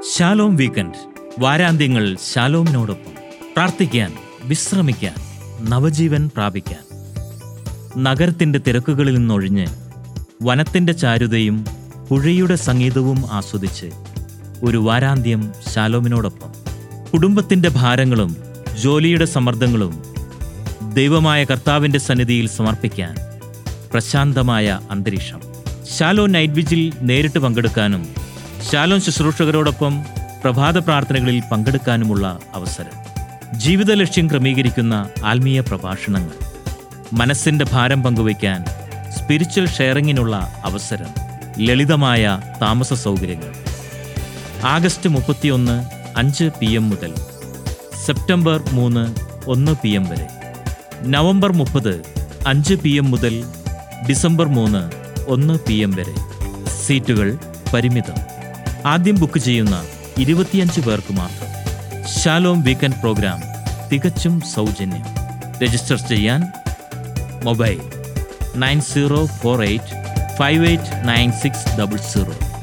Shalom weekend വാരാന്ത്യങ്ങൾ ശാലോമിനോടൊപ്പം പ്രാർത്ഥിക്കാൻ വിശ്രമിക്കാൻ നവജീവൻ പ്രാപിക്കാൻ നഗരത്തിന്റെ തിരക്കുകളിൽ നിന്നൊഴിഞ്ഞ് വനത്തിന്റെ ചാരുതയും പുഴയുടെ സംഗീതവും ആസ്വദിച്ച് ഒരു വാരാന്ത്യം ശാലോമിനോടൊപ്പം കുടുംബത്തിന്റെ ഭാരങ്ങളും ജോലിയുടെ സമ്മർദ്ദങ്ങളും ദൈവമായ കർത്താവിന്റെ സന്നിധിയിൽ സമർപ്പിക്കാൻ പ്രശാന്തമായ അന്തരീക്ഷം ശാലോ നൈറ്റ് വിജിൽ നേരിട്ട് പങ്കെടുക്കാനും ശാലോം ശുശ്രൂഷകരോടൊപ്പം പ്രഭാത പ്രാർത്ഥനകളിൽ പങ്കെടുക്കാനുമുള്ള അവസരം ജീവിത ലക്ഷ്യം ക്രമീകരിക്കുന്ന ആത്മീയ പ്രഭാഷണങ്ങൾ മനസ്സിന്റെ ഭാരം പങ്കുവയ്ക്കാൻ സ്പിരിച്വൽ ഷെയറിങ്ങിനുള്ള അവസരം ലളിതമായ താമസ സൗകര്യങ്ങൾ ആഗസ്റ്റ് മുപ്പത്തിയൊന്ന് അഞ്ച് പി എം മുതൽ സെപ്റ്റംബർ മൂന്ന് ഒന്ന് പി എം വരെ നവംബർ മുപ്പത് അഞ്ച് പി എം മുതൽ ഡിസംബർ മൂന്ന് ഒന്ന് പി എം വരെ സീറ്റുകൾ പരിമിതം ആദ്യം ബുക്ക് ചെയ്യുന്ന ഇരുപത്തിയഞ്ച് പേർക്ക് മാത്രം ഷാലോം വീക്കെൻഡ് പ്രോഗ്രാം തികച്ചും സൗജന്യം രജിസ്റ്റർ ചെയ്യാൻ mobile nine zero four eight five eight nine six double zero